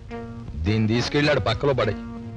దీన్ని తీసుకెళ్ళాడు పక్కలో పడే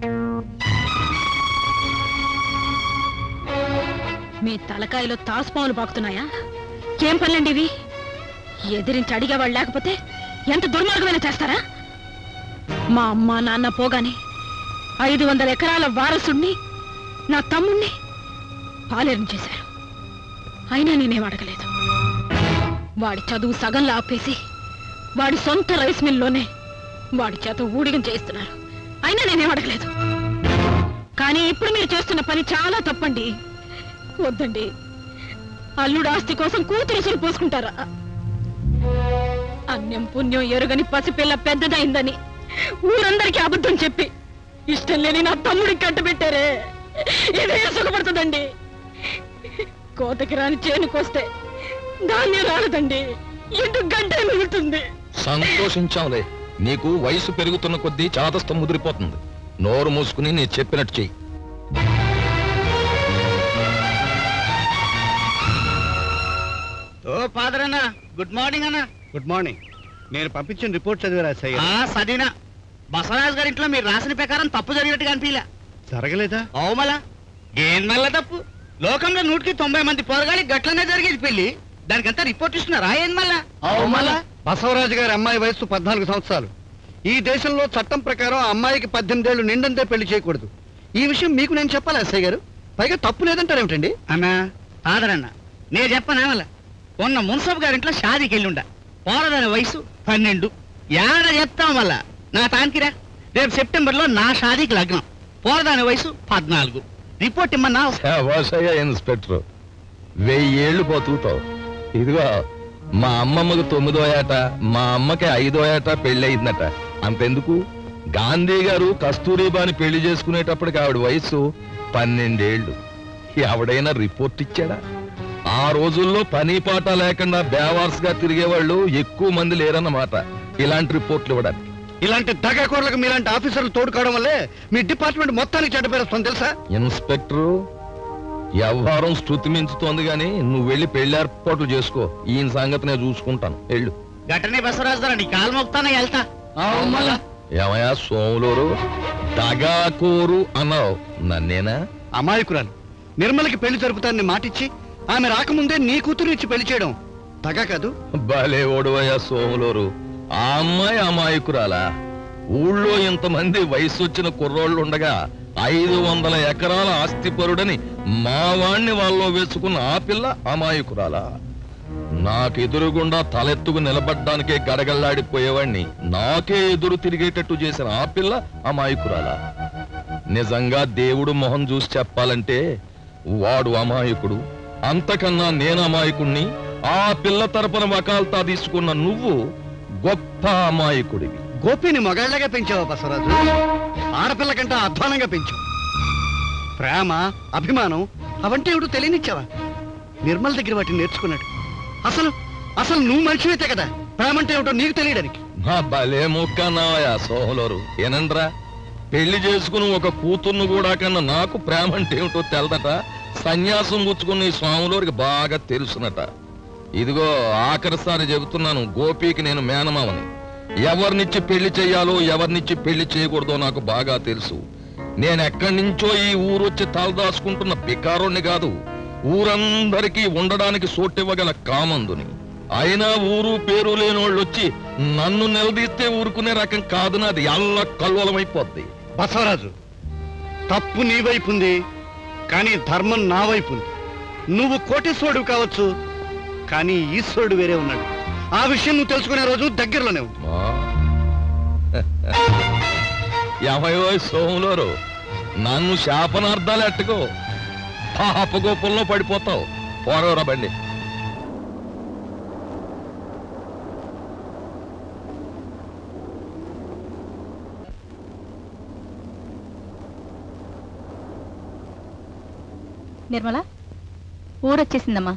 మీ తలకాయలో తాసుపాములు పాకుతున్నాయా ఏం పనులండి ఇవి ఎదిరించి అడిగేవాళ్ళు లేకపోతే ఎంత దుర్మార్గమైన చేస్తారా మా అమ్మ నాన్న పోగానే ఐదు వందల ఎకరాల వారసుణ్ణి నా తమ్ముణ్ణి పాలేరం చేశారు అయినా నేనేం అడగలేదు వాడి చదువు సగంలో ఆపేసి వాడి సొంత రైస్ మిల్లోనే వాడి చేత ఊడిగం చేయిస్తున్నారు అయినా నేనేం అడగలేదు కానీ ఇప్పుడు మీరు చేస్తున్న పని చాలా తప్పండి వద్దండి అల్లుడు ఆస్తి కోసం కూతురు ఉసురు పోసుకుంటారా అన్యం పుణ్యం ఎరుగని పసిపిల్ల పెద్దదైందని ఊరందరికీ అబద్ధం చెప్పి ఇష్టం లేని నా తమ్ముడికి కట్టబెట్టారే ఇదే సుఖపడుతుందండి కోతకి రాని చేనుకొస్తే ధాన్యం రాలదండి ఇంటి గంట మిగులుతుంది సంతోషించాంలే నీకు వయసు పెరుగుతున్న కొద్దీ చాదస్తం ముదిరిపోతుంది నోరు మూసుకుని నేను చెప్పినట్టు చెయ్యి ఓ ఫాదర్ అన్న గుడ్ మార్నింగ్ అన్న గుడ్ మార్నింగ్ నేను పంపించిన రిపోర్ట్ చదివారా సయ్య ఆ సదీనా బసవరాజు గారి ఇంట్లో మీరు రాసిన ప్రకారం తప్పు జరిగినట్టుగా అనిపించలే జరగలేదా అవుమలా ఏం మళ్ళా తప్పు లోకంలో నూటికి తొంభై మంది పోరగాలి గట్లనే జరిగేది పెళ్లి దానికంతా రిపోర్ట్ ఇస్తున్నారా ఏం మళ్ళా అవుమలా బసవరాజు గారి అమ్మాయి వయసు పద్నాలుగు సంవత్సరాలు ఈ దేశంలో చట్టం ప్రకారం ఆ అమ్మాయికి పద్దెనిమిది ఏళ్ళు నిండంతే పెళ్లి చేయకూడదు ఈ విషయం మీకు నేను చెప్పాలి అస్సయ్య గారు పైగా తప్పు లేదంటారు ఏమిటండి అన్నా ఫాదర్ అన్న నేను చెప్పనా మళ్ళా మొన్న మున్సబ్ గారింట్లో షాదీకి వెళ్ళుండా పోరదాని వయసు పన్నెండు ఏడ చెప్తాం మళ్ళా నా తానికిరా రేపు సెప్టెంబర్ లో నా షాదీకి లగ్నం పోరదాని వయసు పద్నాలుగు రిపోర్ట్ ఇమ్మన్నా శాబాషయ్య ఇన్స్పెక్టర్ వెయ్యేళ్ళు బతుకుతావు ఇదిగో మా అమ్మమ్మకు తొమ్మిదో ఏట మా అమ్మకి ఐదో ఏట పెళ్ళయిందట అంతెందుకు గాంధీ గారు కస్తూరిబాని పెళ్లి చేసుకునేటప్పటికి ఆవిడ వయసు పన్నెండేళ్లు ఎవడైనా రిపోర్ట్ ఇచ్చాడా ఆ రోజుల్లో పని పాట లేకుండా బేవార్స్ గా తిరిగేవాళ్ళు ఎక్కువ మంది లేరన్నమాట ఇలాంటి రిపోర్ట్లు ఇవ్వడానికి ఇలాంటి దగాకోర్లకు మీలాంటి ఆఫీసర్లు తోడు కావడం వల్లే మీ డిపార్ట్మెంట్ మొత్తానికి చెడ్డ పేరు వస్తుంది తెలుసా ఇన్స్పెక్టరు వ్యవహారం శృతి మించుతోంది గాని నువ్వు వెళ్ళి పెళ్లి ఏర్పాట్లు చేసుకో ఈయన సంగతి నేను చూసుకుంటాను వెళ్ళు గట్టనే బసవరాజు గారు నీ కాలు మొక్తానే వెళ్తా మళ్ళా ఏమయ్యా సోములోరు దగాకోరు అన్నావు నన్నేనా అమాయకురాలు నిర్మలకి పెళ్లి జరుపుతానని మాటిచ్చి ఆమె రాకముందే నీ కూతురు ఇచ్చి పెళ్లి చేయడం దగా కాదు భలే ఓడువయ్యా సోములోరు ఆ అమ్మాయి అమాయకురాలా ఊళ్ళో ఇంతమంది వయసు వచ్చిన కుర్రోళ్ళు ఉండగా ఐదు వందల ఎకరాల ఆస్తిపరుడని మా వాణ్ణి వాళ్ళలో వేసుకున్న ఆ పిల్ల అమాయకురాలా నాకెదురుగుండా తలెత్తుకు నిలబడ్డానికే గడగల్లాడిపోయేవాణ్ణి నాకే ఎదురు తిరిగేటట్టు చేసిన ఆ పిల్ల అమాయకురాలా నిజంగా దేవుడు మొహం చూసి చెప్పాలంటే వాడు అమాయకుడు అంతకన్నా నేను అమాయకుణ్ణి ఆ పిల్ల తరపున వకాల్తా తీసుకున్న నువ్వు గొప్ప అమాయకుడివి గోపిని మగాళ్ళగా పెంచావా బసవరాజు ఆడపిల్ల కంటే అధ్వానంగా పెంచావు ప్రేమ అభిమానం అవంటే ఎవడు తెలియనిచ్చావా నిర్మల్ దగ్గర వాటిని నేర్చుకున్నాడు అసలు అసలు నువ్వు మనిషివైతే కదా ప్రేమ అంటే ఏమిటో నీకు తెలియడానికి నా భలే ముక్కన్నావయ్యా సోహలోరు ఏనండ్రా పెళ్లి చేసుకుని ఒక కూతుర్ను కూడా కన్నా నాకు ప్రేమ అంటే ఏమిటో తెలదట సన్యాసం పుచ్చుకున్న ఈ స్వాములోరికి బాగా తెలుసునట ఇదిగో ఆఖరిసారి చెబుతున్నాను గోపికి నేను మేనమావని ఎవరినిచ్చి పెళ్లి చెయ్యాలో ఎవరినిచ్చి పెళ్లి చేయకూడదో నాకు బాగా తెలుసు నేను ఎక్కడి నుంచో ఈ ఊరొచ్చి తలదాచుకుంటున్న బికారుణ్ణి కాదు ఊరందరికీ ఉండడానికి సోటివ్వగల కామందుని అయినా ఊరు పేరు లేనోళ్ళు వచ్చి నన్ను నిలదీస్తే ఊరుకునే రకం కాదు నాది ఎల్ల కల్వలమైపోద్ది బసవరాజు తప్పు నీ వైపు ఉంది కానీ ధర్మం నా వైపు ఉంది నువ్వు కోటేశ్వరుడు కావచ్చు కానీ ఈశ్వరుడు వేరే ఉన్నాడు ఆ విషయం నువ్వు తెలుసుకునే రోజు దగ్గరలోనే ఉంది మా ఏమయ్యో సోములోరు నన్ను శాపనార్థాలు ఎట్టుకో పాపగోపుల్లో పడిపోతావు పోరవరా బండి నిర్మల ఊరొచ్చేసిందమ్మా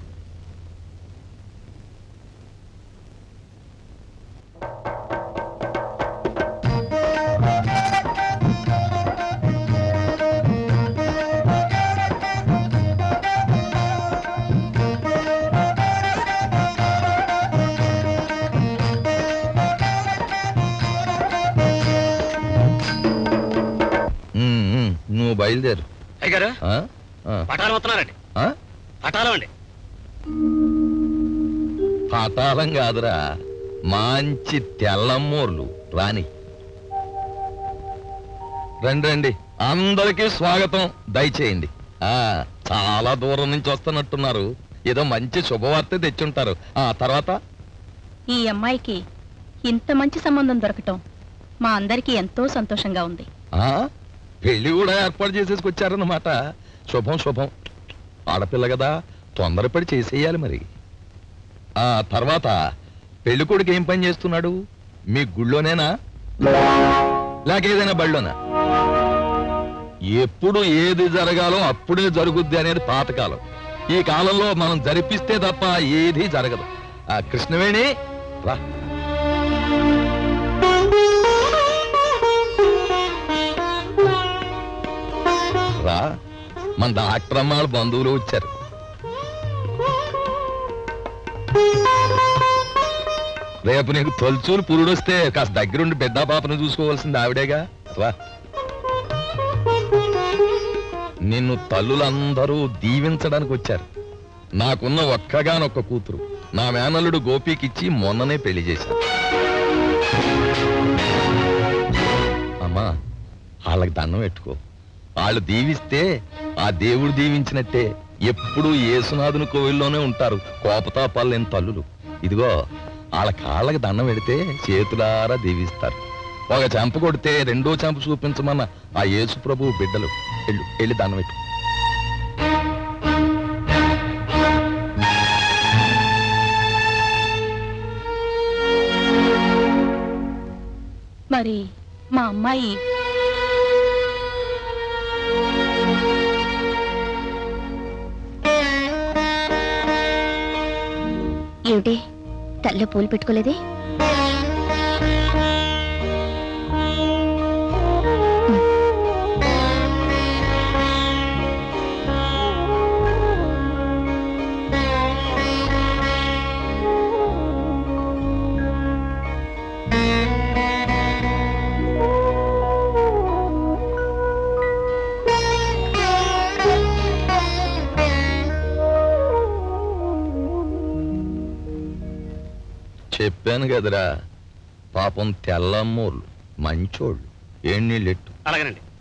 బయలుదేరు అయ్యగారు ఆ? ఆ. పటాలు వస్తున్నారండి ఆ? పటాలం అండి పటాలం కాదురా మంచి తెల్లమ్మూర్లు రాని రండి రండి అందరికీ స్వాగతం దయచేయండి ఆ చాలా దూరం నుంచి వస్తున్నట్టున్నారు ఏదో మంచి శుభవార్త తెచ్చుంటారు ఆ తర్వాత ఈ అమ్మాయికి ఇంత మంచి సంబంధం దొరకటం మా అందరికీ ఎంతో సంతోషంగా ఉంది ఆ పెళ్లి కూడా ఏర్పాటు చేసేసుకొచ్చారన్నమాట శుభం శుభం ఆడపిల్ల కదా తొందరపడి చేసేయాలి మరి ఆ తర్వాత పెళ్లి కొడుకు ఏం పని చేస్తున్నాడు మీ గుళ్ళోనేనా లేక ఏదైనా బళ్ళోనా ఎప్పుడు ఏది జరగాలో అప్పుడే జరుగుద్ది అనేది పాతకాలం ఈ కాలంలో మనం జరిపిస్తే తప్ప ఏది జరగదు ఆ కృష్ణవేణి రా రా మన డాక్టర్ అమ్మాళ్ళ బంధువులు వచ్చారు రేపు నీకు తొలుచూలు పురుడొస్తే కాస్త దగ్గరుండి బిడ్డ పాపను చూసుకోవాల్సింది ఆవిడేగా రా నిన్ను తల్లులందరూ దీవించడానికి వచ్చారు నాకున్న ఒక్కగానొక్క కూతురు నా మేనల్లుడు గోపికిచ్చి మొన్ననే పెళ్లి చేశాను అమ్మా వాళ్ళకి దండం పెట్టుకో వాళ్ళు దీవిస్తే ఆ దేవుడు దీవించినట్టే ఎప్పుడు ఏసునాథుని కోవిల్లోనే ఉంటారు కోపతాపాలు లేని తల్లులు ఇదిగో వాళ్ళ కాళ్ళకి దండం పెడితే చేతులారా దీవిస్తారు ఒక చెంప కొడితే రెండో చెంప చూపించమన్న ఆ యేసు ప్రభు బిడ్డలు వెళ్ళు వెళ్ళి దండం పెట్టు మరి మా అమ్మాయి ఏమిటి తల్లో పూలు పెట్టుకోలేదే చెప్పాను కదరా పాపం తెల్లమ్మోళ్ళు మంచోళ్ళు ఏం నీళ్ళెట్టు అలాగేనండి